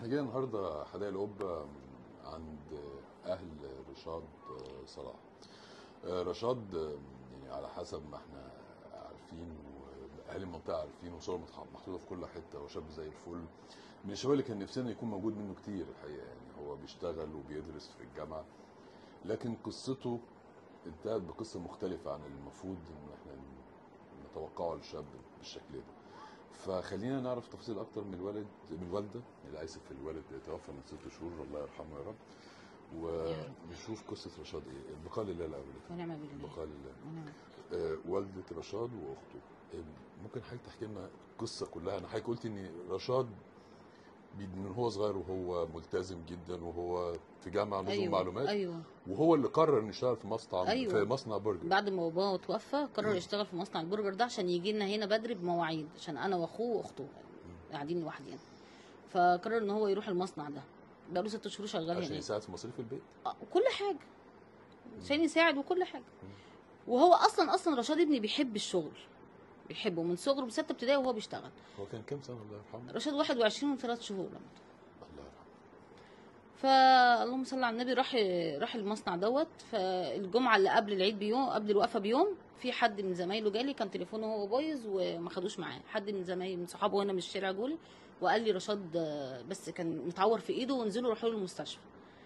احنا جاي النهارده حدائق القبه عند اهل رشاد صلاح آه، رشاد آه، يعني على حسب ما احنا عارفين واهل المنطقه عارفين وصوره متح- محطوطه في كل حته وشاب زي الفل من الشباب اللي كان نفسنا يكون موجود منه كتير الحقيقه يعني هو بيشتغل وبيدرس في الجامعه لكن قصته انتهت بقصه مختلفه عن المفروض ان احنا نتوقعه للشاب بالشكل ده فخلينا نعرف تفاصيل اكتر من الوالد من الوالده اللي اسف الوالد توفى من ست شهور الله يرحمه يا رب ونشوف قصه رشاد ايه البقاء لله الاول ونعم بالله البقاء لله ونعم آه، والدة رشاد واخته آه، ممكن حضرتك تحكي لنا القصه كلها انا حضرتك قلت ان رشاد بي- من هو صغير وهو ملتزم جدا وهو في جامعه نظم ايوه معلومات ايوه وهو اللي قرر انه يشتغل في مصنع أيوة. في مصنع برجر بعد ما باباه توفى قرر يشتغل في مصنع البرجر ده عشان يجي لنا هنا بدري بمواعيد عشان انا واخوه واخته قاعدين لوحدينا فقرر ان هو يروح المصنع ده بقاله ست شهور شغال عشان هناك يساعد في مصاريف البيت آه، كل حاجه عشان يساعد وكل حاجه وهو اصلا اصلا رشاد ابني بيحب الشغل بيحبه من صغره بستة ابتدائي وهو بيشتغل هو كان كام سنه الله يرحمه رشاد 21 وثلاث شهور لما الله يرحمه فاللهم صل على النبي راح راح المصنع دوت فالجمعه اللي قبل العيد بيوم قبل الوقفه بيوم في حد من زمايله جالي كان تليفونه هو بايظ وما خدوش معاه حد من زمايلي من صحابه هنا من الشارع جولي وقال لي رشاد آه، بس كان متعور في ايده وانزلوا روحوا له المستشفى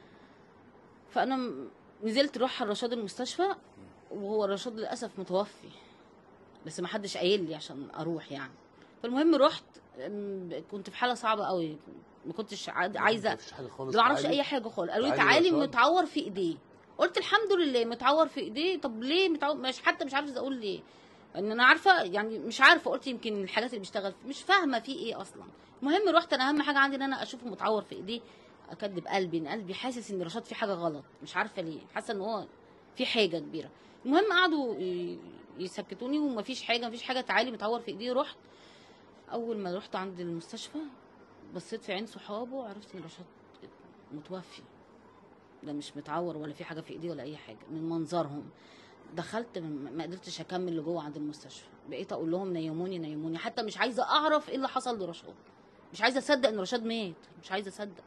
فانا م- نزلت روح رشاد المستشفى وهو رشاد للاسف متوفي بس ما حدش قايل لي عشان اروح يعني فالمهم رحت أم، كنت في حاله صعبه قوي ما كنتش عاد- عايزه مفيش حاجه خالص ما اعرفش تعالي. اي حاجه خالص قالوا لي تعالي تعالي رشاد. متعور في ايديه قلت الحمد لله متعور في ايديه طب ليه متعور مش حتى مش عارفه اقول ليه ان انا عارفه يعني مش عارفه قلت يمكن الحاجات اللي بيشتغل فيه مش فاهمه فيه ايه اصلا المهم رحت انا اهم حاجه عندي ان انا اشوفه متعور في ايديه اكدب قلبي ان قلبي حاسس ان رشاد في حاجه غلط مش عارفه ليه حاسه ان هو في حاجه كبيره المهم قعدوا ي- يسكتوني ومفيش حاجه مفيش حاجه تعالي متعور في ايديه رحت اول ما رحت عند المستشفى بصيت في عين صحابه عرفت ان رشاد متوفي ده مش متعور ولا في حاجه في ايديه ولا اي حاجه من منظرهم دخلت ما ما قدرتش اكمل لجوه عند المستشفى بقيت اقول لهم نيموني نيموني حتى مش عايزه اعرف ايه اللي حصل لرشاد مش عايزه اصدق ان رشاد مات مش عايزه اصدق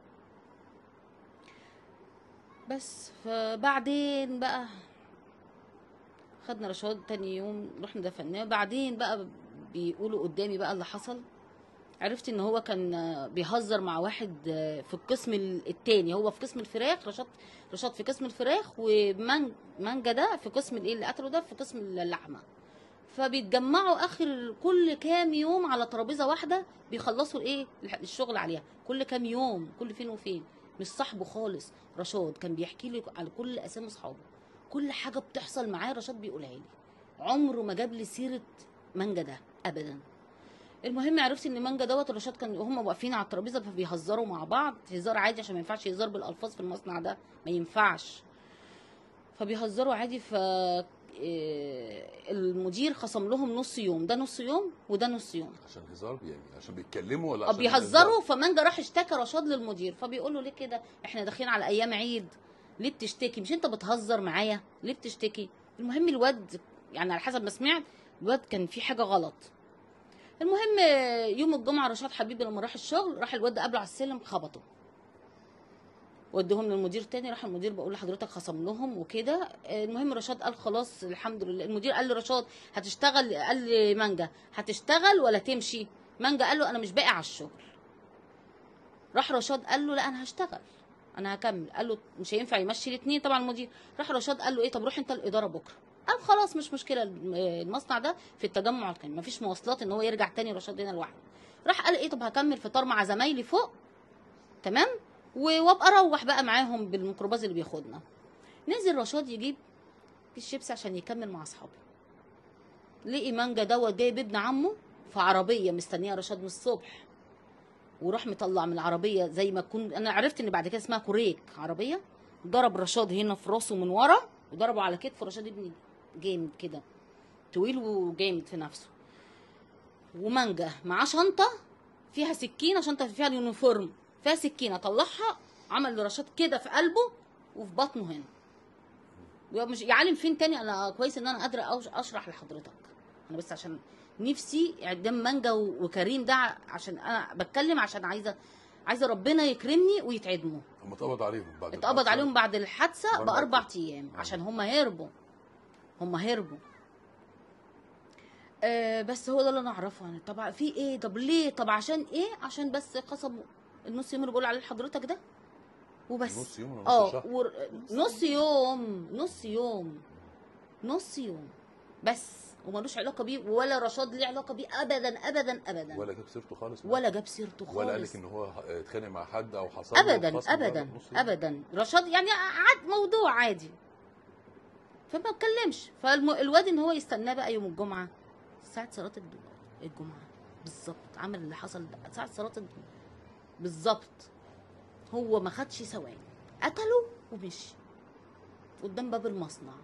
بس فبعدين بقى خدنا رشاد تاني يوم رحنا دفناه بعدين بقى بيقولوا قدامي بقى اللي حصل عرفت ان هو كان آه، بيهزر مع واحد آه، في القسم ال- التاني هو في قسم الفراخ رشاد رشاد في قسم الفراخ ومانجا ده في قسم الايه اللي قتله ده في قسم اللحمه فبيتجمعوا اخر كل كام يوم على ترابيزه واحده بيخلصوا الايه الح- الشغل عليها كل كام يوم كل فين وفين مش صاحبه خالص رشاد كان بيحكي لي على كل اسامي اصحابه كل حاجه بتحصل معاه رشاد بيقولها لي عمره ما جاب لي سيره مانجا ده ابدا المهم عرفت ان مانجا دوت رشاد كان هم واقفين على الترابيزه فبيهزروا مع بعض هزار عادي عشان ما ينفعش هزار بالالفاظ في المصنع ده ما ينفعش فبيهزروا عادي ف إيه، المدير خصم لهم نص يوم ده نص يوم وده نص يوم عشان هزار يعني عشان بيتكلموا ولا اه عشان بيهزروا فمانجا راح اشتكى رشاد للمدير فبيقول له ليه كده احنا داخلين على ايام عيد ليه بتشتكي مش انت بتهزر معايا ليه بتشتكي المهم الواد يعني على حسب ما سمعت الواد كان في حاجه غلط المهم آه، يوم الجمعه رشاد حبيبي لما راح الشغل راح الواد قابله على السلم خبطه ودهم للمدير تاني راح المدير بقول لحضرتك خصم لهم وكده آه، المهم رشاد قال خلاص الحمد لله المدير قال لرشاد هتشتغل قال لي مانجا هتشتغل ولا تمشي مانجا قال له انا مش باقي على الشغل راح رشاد قال له لا انا هشتغل انا هكمل قال له مش هينفع يمشي الاثنين طبعا المدير راح رشاد قال له ايه طب روح انت الاداره بكره قال خلاص مش مشكله الم- المصنع ده في التجمع الكامل مفيش مواصلات ان هو يرجع تاني رشاد هنا لوحده راح قال ايه طب هكمل فطار مع زمايلي فوق تمام و- وابقى اروح بقى معاهم بالميكروباص اللي بياخدنا نزل رشاد يجيب كيس شيبسي عشان يكمل مع اصحابه لقي مانجا دوت جايب ابن عمه في عربيه مستنيه رشاد من الصبح وراح مطلع من العربيه زي ما تكون انا عرفت ان بعد كده اسمها كوريك عربيه ضرب رشاد هنا في راسه من ورا وضربه على كتف رشاد ابني جامد كده طويل وجامد في نفسه ومانجا معاه شنطه فيها سكينه شنطه فيها اليونيفورم فيها سكينه طلعها عمل لرشاد كده في قلبه وفي بطنه هنا ومش يعلم فين تاني انا كويس ان انا قادره أوش- اشرح لحضرتك انا بس عشان نفسي قدام مانجا و- وكريم ده عشان انا بتكلم عشان عايزه عايزه ربنا يكرمني ويتعدموا هم اتقبض عليهم بعد اتقبض الحادثة. عليهم بعد الحادثه بأربع باربع ايام عشان هم هربوا هم هربوا آه بس هو ده اللي انا اعرفه يعني طب في ايه طب ليه طب عشان ايه عشان بس قصبوا النص يوم اللي بقول عليه لحضرتك ده وبس نص يوم ولا نص اه شهر ور... نص يوم نص يوم نص يوم بس وملوش علاقه بيه ولا رشاد ليه علاقه بيه ابدا ابدا ابدا ولا جاب سيرته خالص ولا جاب سيرته خالص ولا قال لك ان هو اتخانق مع حد او حصل له ابدا خصم ابدا بره نص يوم؟ ابدا رشاد يعني عاد موضوع عادي فما اتكلمش فالواد ان هو يستناه بقى يوم الجمعه ساعه صلاه الد- الجمعه بالظبط عمل اللي حصل ده ساعه صلاه الجمعه بالظبط هو ما خدش ثواني قتله ومشي قدام باب المصنع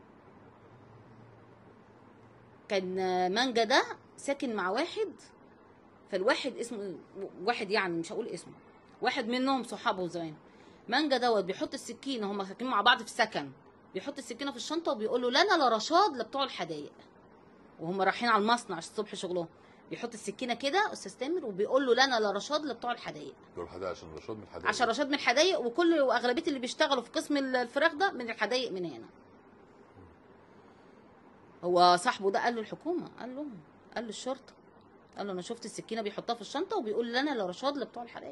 كان مانجا ده ساكن مع واحد فالواحد اسمه واحد يعني مش هقول اسمه واحد منهم صحابه زمان مانجا دوت بيحط السكينه هما ساكنين مع بعض في السكن بيحط السكينه في الشنطه وبيقول له لا انا لا رشاد لا بتوع الحدايق وهم رايحين على المصنع الصبح شغلهم بيحط السكينه كده استاذ تامر وبيقول له لا انا لا رشاد لا بتوع الحدايق دول حدا عشان رشاد من حدا عشان رشاد من الحدايق وكل واغلبيه اللي بيشتغلوا في قسم الفراخ ده من الحدايق من هنا هو صاحبه ده قال له الحكومه قال له قال له الشرطه قال له انا شفت السكينه بيحطها في الشنطه وبيقول لي انا لا رشاد لا بتوع الحدايق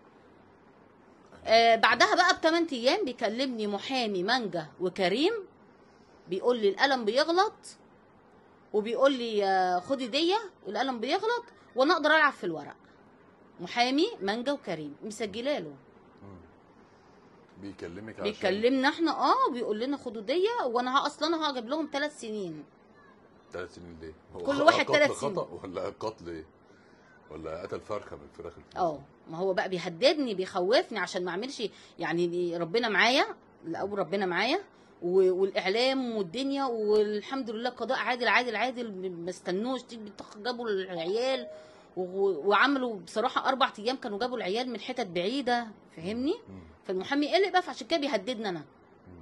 آه بعدها بقى بثمان ايام بيكلمني محامي مانجا وكريم بيقول لي القلم بيغلط وبيقول لي آه، خدي ديه القلم بيغلط وانا اقدر العب في الورق محامي مانجا وكريم مسجله له مم. بيكلمك عشان بيكلمنا احنا اه بيقول لنا خدوا ديه وانا ه- اصلا انا هجيب لهم ثلاث سنين ثلاث سنين ليه؟ هو كل خ- واحد قتل تلات سنين. خطأ ولا قتل ايه؟ ولا قتل فرخه من الفراخ الفلوس؟ اه ما هو بقى بيهددني بيخوفني عشان ما اعملش يعني دي ربنا معايا الاول ربنا معايا و- والاعلام والدنيا والحمد لله قضاء عادل عادل عادل ما استنوش تيجي طخ جابوا العيال و- وعملوا بصراحه اربع ايام كانوا جابوا العيال من حتت بعيده فاهمني مم. فالمحامي قلق بقى فعشان كده بيهددنا انا مم.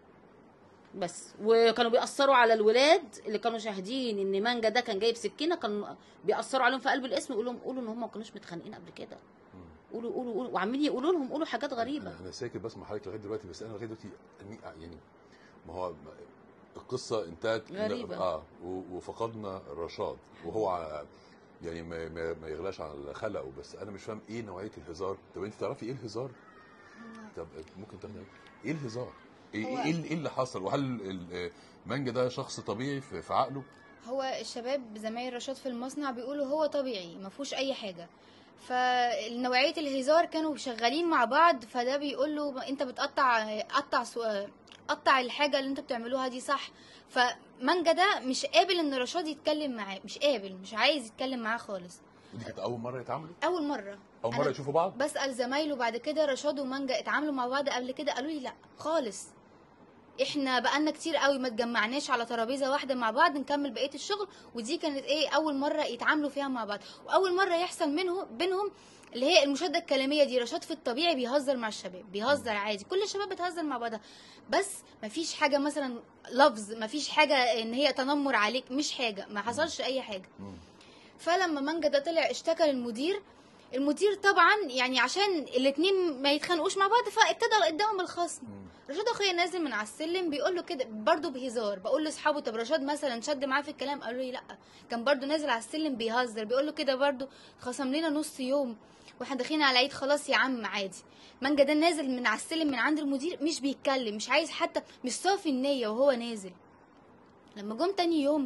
بس وكانوا بيأثروا على الولاد اللي كانوا شاهدين ان مانجا ده كان جايب سكينه كانوا بيأثروا عليهم في قلب الاسم يقولوا لهم قولوا ان هم ما كانوش متخانقين قبل كده مم. قولوا قولوا قولوا وعمالين يقولوا لهم قولوا حاجات غريبه انا أنا ساكت بسمع حضرتك لغايه دلوقتي بس انا لغايه دلوقتي أني- يعني ما هو القصه انتهت غريبة. اه و- وفقدنا رشاد وهو ع- يعني ما, ما, ما يغلاش على خلقه بس انا مش فاهم ايه نوعيه الهزار طب انت تعرفي ايه الهزار طب ممكن تاخدي ايه الهزار ايه هو- ايه ايه اللي حصل وهل ال- مانجا ده شخص طبيعي في, في عقله هو الشباب زمايل رشاد في المصنع بيقولوا هو طبيعي ما فيهوش اي حاجه فنوعيه الهزار كانوا شغالين مع بعض فده بيقول له انت بتقطع قطع سو... قطع الحاجه اللي انت بتعملوها دي صح فمانجا ده مش قابل ان رشاد يتكلم معاه مش قابل مش عايز يتكلم معاه خالص ودي كانت اول مره يتعاملوا اول مره اول مره أنا يشوفوا بعض بسال زمايله بعد كده رشاد ومانجا اتعاملوا مع بعض قبل كده قالوا لي لا خالص احنا بقالنا كتير قوي ما اتجمعناش على ترابيزه واحده مع بعض نكمل بقيه الشغل ودي كانت ايه اول مره يتعاملوا فيها مع بعض واول مره يحصل منهم بينهم اللي هي المشاده الكلاميه دي رشاد في الطبيعي بيهزر مع الشباب بيهزر عادي كل الشباب بتهزر مع بعضها بس مفيش حاجه مثلا لفظ مفيش حاجه ان هي تنمر عليك مش حاجه ما حصلش اي حاجه مم. فلما مانجا ده طلع اشتكى للمدير المدير طبعا يعني عشان الاتنين ما يتخانقوش مع بعض فابتدى قدامهم الخصم مم. رشاد اخويا نازل من على السلم بيقول له كده برضه بهزار بقول لاصحابه طب رشاد مثلا شد معاه في الكلام قالوا لي لا كان برضه نازل على السلم بيهزر بيقول له كده برضه خصم لنا نص يوم واحنا داخلين على العيد خلاص يا عم عادي مانجا ده نازل من على السلم من عند المدير مش بيتكلم مش عايز حتى مش صافي النيه وهو نازل لما جم تاني يوم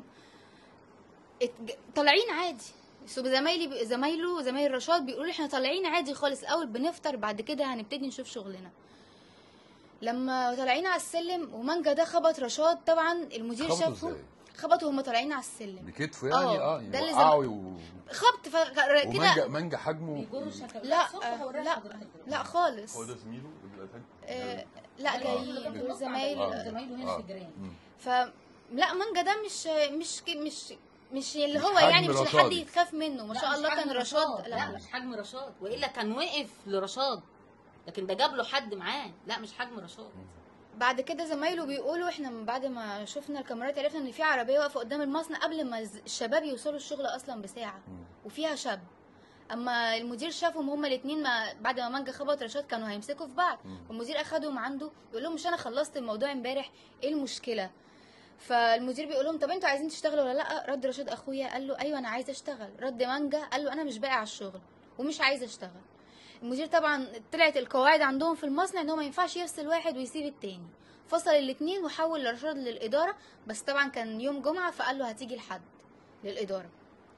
ات- طالعين عادي سو زمايلي زمايله زمايل رشاد بيقولوا لي احنا طالعين عادي خالص الاول بنفطر بعد كده هنبتدي نشوف شغلنا لما طالعين على السلم ومانجا ده خبط رشاد طبعا المدير خبطوا شافهم ازاي؟ خبطوا وهم طالعين على السلم بكتفه يعني اه، اه ده يعني اللي وقعوا و... خبط ف... كده ومانجا مانجا حجمه بيجروا الشكل لا لا لا خالص هو ده زميله آه، لا جاي زمايل آه. زمايله آه. هنا في الجيران مم. ف لا مانجا ده مش مش ك- مش مش اللي مش هو حجم يعني مش رشاد. حد يتخاف منه ما لا، شاء مش الله حجم كان رشاد لا لا مش حجم رشاد والا كان وقف لرشاد لكن ده جاب له حد معاه لا مش حجم رشاد بعد كده زمايله بيقولوا احنا من بعد ما شفنا الكاميرات عرفنا ان في عربيه واقفه قدام المصنع قبل ما الز- الشباب يوصلوا الشغل اصلا بساعه مم. وفيها شاب اما المدير شافهم هما الاثنين ما بعد ما مانجا خبط رشاد كانوا هيمسكوا في بعض مم. والمدير اخدهم عنده يقول لهم مش انا خلصت الموضوع امبارح ايه المشكله فالمدير بيقول لهم طب انتوا عايزين تشتغلوا ولا لا رد رشاد اخويا قال له ايوه انا عايز اشتغل رد مانجا قال له انا مش باقي على الشغل ومش عايز اشتغل المدير طبعا طلعت القواعد عندهم في المصنع ان هو ما ينفعش يفصل واحد ويسيب التاني فصل الاتنين وحول رشاد للاداره بس طبعا كان يوم جمعه فقال له هتيجي لحد للاداره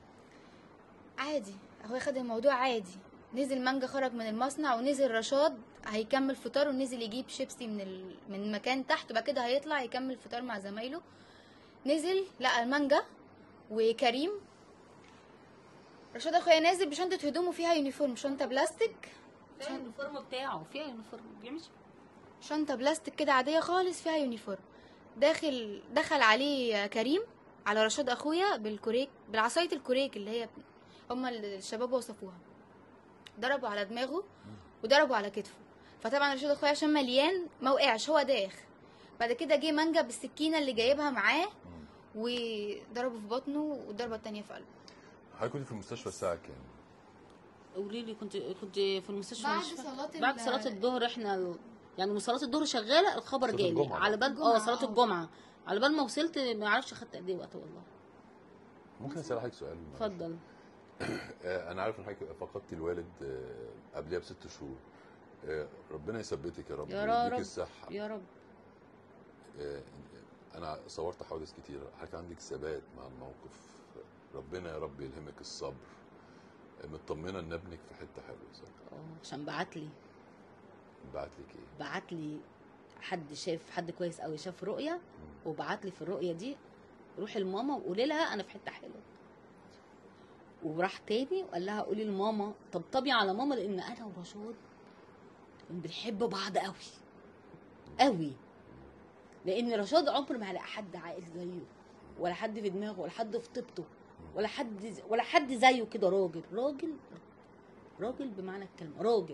عادي هو خد الموضوع عادي نزل مانجا خرج من المصنع ونزل رشاد هيكمل فطار ونزل يجيب شيبسي من ال... من مكان تحت وبعد كده هيطلع يكمل فطار مع زمايله نزل لقى المانجا وكريم رشاد اخويا نازل بشنطه هدومه فيها يونيفورم شنطه بلاستيك فيها اليونيفورم بتاعه فيها يونيفورم بيمشي شنطه بلاستيك كده عاديه خالص فيها يونيفورم داخل دخل عليه كريم على رشاد اخويا بالكوريك بالعصايه الكوريك اللي هي هما الشباب وصفوها ضربوا على دماغه وضربوا على كتفه فطبعا رشاد اخويا عشان مليان ما وقعش هو داخ بعد كده جه مانجا بالسكينه اللي جايبها معاه وضربه في بطنه والضربه التانية في قلبه حضرتك كنت في المستشفى الساعه كام؟ قولي لي كنت كنت في المستشفى بعد مش فاكرة. صلاة ال- بعد صلاه الظهر احنا ال- يعني من صلاه الظهر شغاله الخبر صلاة جالي الجمعة. على بال الجمعة، اه صلاه آه. الجمعه على بال ما وصلت ما اعرفش خدت قد ايه وقت والله ممكن اسال حضرتك سؤال اتفضل آه، انا عارف ان حضرتك فقدت الوالد آه، قبلها بست شهور آه، ربنا يثبتك يا رب يا ويديك رب. الصحه يا رب آه، انا صورت حوادث كتير حضرتك عندك ثبات مع الموقف ربنا يا رب يلهمك الصبر آه، مطمنه ان ابنك في حته حلوه صح اه عشان بعت لي بعت لك ايه بعت لي حد شاف حد كويس قوي شاف رؤيه وبعت لي في الرؤيه دي روحي لماما وقولي لها انا في حته حلوه وراح تاني وقال لها قولي لماما طبطبي على ماما لان انا ورشاد بنحب بعض قوي قوي لان رشاد عمر ما هلاقي حد عاقل زيه ولا حد في دماغه ولا حد في طيبته ولا حد ولا حد زيه كده راجل راجل راجل بمعنى الكلمه راجل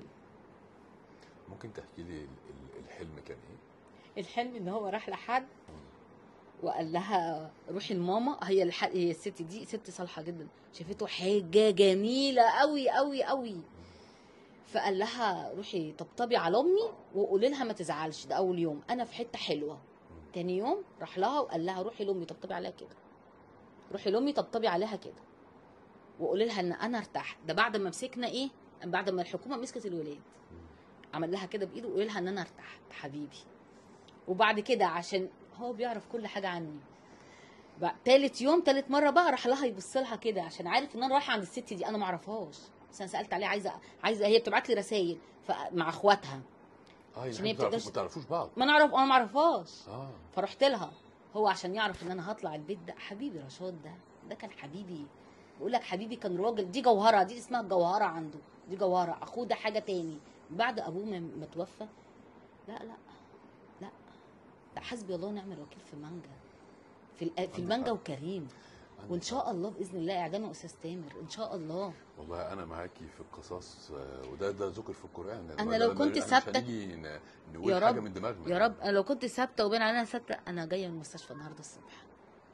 ممكن تحكي لي ال- ال- الحلم كان ايه الحلم ان هو راح لحد وقال لها روحي لماما هي الح... هي الست دي ست صالحه جدا شافته حاجه جميله قوي قوي قوي فقال لها روحي طبطبي على امي وقولي لها ما تزعلش ده اول يوم انا في حته حلوه تاني يوم راح لها وقال لها روحي لامي طبطبي عليها كده روحي لامي طبطبي عليها كده وقولي لها ان انا ارتحت ده بعد ما مسكنا ايه بعد ما الحكومه مسكت الولاد عمل لها كده بايده وقال لها ان انا ارتحت حبيبي وبعد كده عشان هو بيعرف كل حاجه عني بقى تالت يوم تالت مره بقى راح لها يبص لها كده عشان عارف ان انا رايحه عند الست دي انا ما اعرفهاش بس انا سالت عليها عايزه عايزه هي بتبعت لي رسائل مع اخواتها اه عشان يعني هي ما تعرفوش- بتقدرش- ما تعرفوش بعض ما نعرف انا ما اعرفهاش اه فرحت لها هو عشان يعرف ان انا هطلع البيت ده حبيبي رشاد ده ده كان حبيبي بقول لك حبيبي كان راجل دي جوهره دي اسمها الجوهره عنده دي جوهره اخوه ده حاجه تاني بعد ابوه ما ما توفى لا لا لا ده حسبي الله ونعم الوكيل في مانجا في الأ- في المانجا وكريم عندك وان شاء حق. الله باذن الله اعدام استاذ تامر ان شاء الله والله انا معاكي في القصص آه، وده ده ذكر في القران أنا ولا- لو ما- كنت إحنا مش ثابتة- هنيجي ن- نقول يا حاجه رب- من دماغنا يا رب انا لو كنت ثابته وبين علينا ثابته انا جايه من المستشفى النهارده الصبح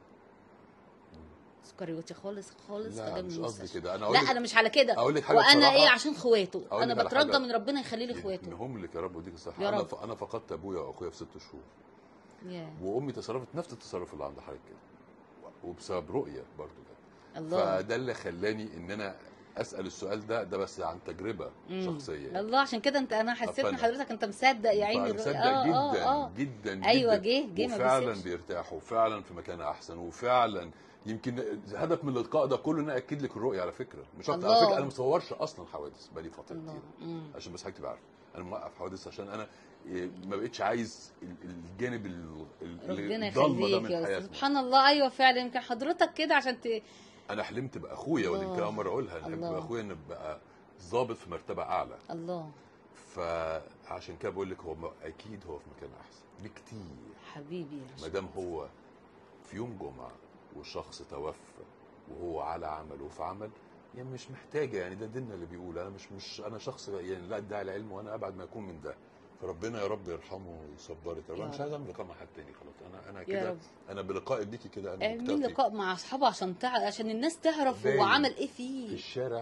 سكريوتي خالص خالص لا خدام مش من قصدي المستشفى. كده انا لا اقول لك انا مش على كده اقول لك حاجه وانا بصراحة، ايه عشان اخواته أقول انا لك على بترجى حاجة. من ربنا يخلي لي اخواته انهم لك يا رب وديك الصحه يا انا رب. ف... انا فقدت ابويا واخويا في ست شهور يا وامي تصرفت نفس التصرف اللي عند حضرتك كده وبسبب رؤيه برضو كده الله فده اللي خلاني ان انا اسال السؤال ده ده بس عن تجربه مم. شخصيه يعني. الله عشان كده انت انا حسيت ان فأنا- حضرتك انت مصدق يا عيني فأنا الرؤية. مصدق آه، جدا آه، آه. جدا ايوه جدا جه جه ما وفعلا بيسيبش. بيرتاح وفعلا في مكان احسن وفعلا يمكن الهدف من اللقاء ده كله ان أنا اكد لك الرؤيه على فكره مش اكتر على الله. فكره انا ما مصورش اصلا حوادث بقالي فتره الله كتير مم. عشان بس حضرتك تبقى عارف انا موقف حوادث عشان انا إيه، ما بقتش عايز ال- الجانب ال- ال- ربنا الضلمه ده يخليك من يا استاذ حياتنا سبحان الله ايوه فعلا يمكن حضرتك كده عشان ت... انا حلمت باخويا ودي الله. يمكن اول مره اقولها انا حلمت الله. باخويا ان ابقى ضابط في مرتبه اعلى الله فعشان كده بقول لك هو م- اكيد هو في مكان احسن بكتير حبيبي يا ما رشاد. دام هو في يوم جمعه وشخص توفى وهو على عمل وفي عمل يعني مش محتاجه يعني ده ديننا اللي بيقول انا مش مش انا شخص يعني لا ادعي العلم وانا ابعد ما يكون من ده فربنا يا رب يرحمه ويصبرك يا رب يا انا مش رب. عايز اعمل لقاء مع حد تاني خلاص انا انا يا كده رب انا بلقائي بيكي كده انا اعمل مكتفي. لقاء مع اصحابه عشان تع... عشان الناس تعرف هو باين. عمل ايه في فيه الشارع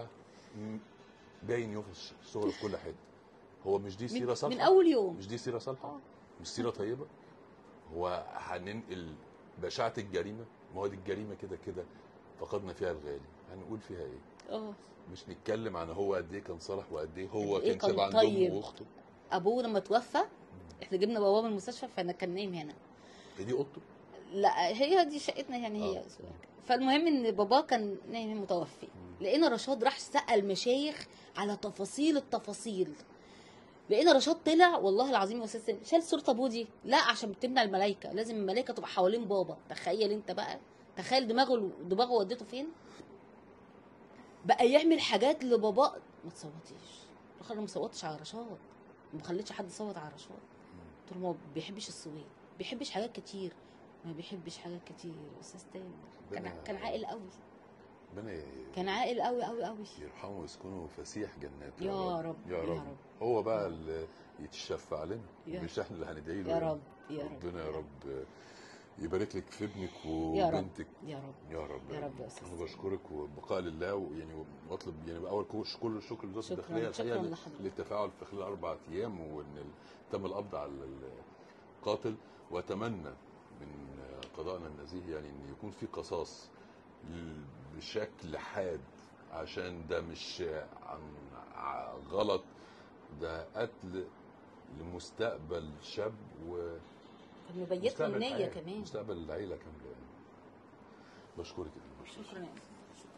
م- باين يوفي صغره في كل حته هو مش دي سيره من, صالحه من اول يوم مش دي سيره صالحه اه مش سيره طيبه هو هننقل بشاعه الجريمه ما هو دي الجريمه كده كده فقدنا فيها الغالي هنقول فيها ايه اه مش نتكلم عن هو قد ايه كان صالح وقد ايه هو قد إيه كان كان شبه عند طيب. امه واخته ابوه لما توفى احنا جبنا باباه من المستشفى فانا كان نايم هنا هي دي اوضته لا هي دي شقتنا يعني هي آه. فالمهم ان باباه كان نايم متوفي مم. لقينا رشاد راح سأل مشايخ على تفاصيل التفاصيل لقينا رشاد طلع والله العظيم يا استاذ سامي، شال صوره ابوه دي لا عشان بتمنع الملائكه لازم الملائكه تبقى حوالين بابا تخيل انت بقى تخيل دماغه دماغه ودته فين بقى يعمل حاجات لبابا ما تصوتيش قلت له انا ما صوتش على رشاد ما خليتش حد يصوت على رشاد قلت له ما بيحبش السويد بيحبش حاجات كتير ما بيحبش حاجات كتير يا استاذ تامر كان ربنا- كان عاقل قوي ربنا ي- كان عاقل قوي قوي قوي يرحمه ويسكنه فسيح جنات يا رب يا يا رب رب هو بقى اللي يتشفع لنا يا مش احنا اللي هندعي له يا رب يا رب ربنا يا رب يبارك لك في ابنك يا رب. وبنتك يا رب يا رب يا رب يا أستاذ. انا بشكرك وبقاء لله ويعني واطلب يعني باول كل كل الشكر لوزاره شكراً. الداخليه شكراً الحقيقه لحضرتك. للتفاعل في خلال اربع ايام وان ال- تم القبض على القاتل واتمنى من قضائنا النزيه يعني ان يكون في قصاص ل- بشكل حاد عشان ده مش عن ع- غلط ده قتل لمستقبل شاب و كان مبيت له مستقبل النية حياة، كمان مستقبل العيله كامله يعني بشكرك يا فندم. شكرا يا أستاذ.